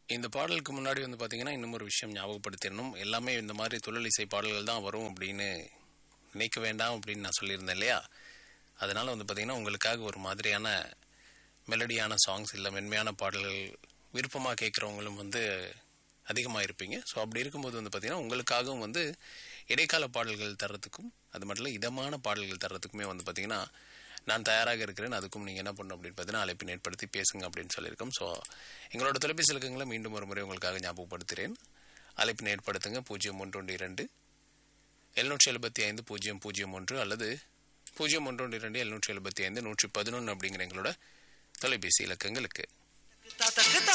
இந்த பாடலுக்கு முன்னாடி வந்து பார்த்தீங்கன்னா இன்னும் ஒரு விஷயம் ஞாபகப்படுத்திடணும் எல்லாமே இந்த மாதிரி துள்ளலிசை பாடல்கள் தான் வரும் அப்படின்னு நினைக்க வேண்டாம் அப்படின்னு நான் சொல்லியிருந்தேன் இல்லையா அதனால் வந்து பார்த்தீங்கன்னா உங்களுக்காக ஒரு மாதிரியான மெலடியான சாங்ஸ் இல்லை மென்மையான பாடல்கள் விருப்பமாக கேட்குறவங்களும் வந்து அதிகமாக இருப்பீங்க ஸோ அப்படி இருக்கும்போது வந்து பார்த்தீங்கன்னா உங்களுக்காகவும் வந்து இடைக்கால பாடல்கள் தர்றதுக்கும் அது மட்டும் இல்லை இதமான பாடல்கள் தர்றதுக்குமே வந்து பார்த்தீங்கன்னா நான் தயாராக இருக்கிறேன் அதுக்கும் நீங்கள் என்ன பண்ணணும் அப்படின்னு பார்த்தீங்கன்னா அழைப்பினை ஏற்படுத்தி பேசுங்க அப்படின்னு சொல்லியிருக்கோம் ஸோ எங்களோட தொலைபேசி இலக்கங்களை மீண்டும் ஒரு முறை உங்களுக்காக ஞாபகப்படுத்துகிறேன் அழைப்பினை ஏற்படுத்துங்க பூஜ்ஜியம் ஒன்று ஒன்று இரண்டு எழுநூற்றி எழுபத்தி ஐந்து பூஜ்ஜியம் பூஜ்ஜியம் ஒன்று அல்லது பூஜ்ஜியம் ஒன்று ஒன்று இரண்டு எழுநூற்றி எழுபத்தி ஐந்து நூற்றி பதினொன்று அப்படிங்கிற எங்களோட தொலைபேசி இலக்கங்களுக்கு தா தக்கு தா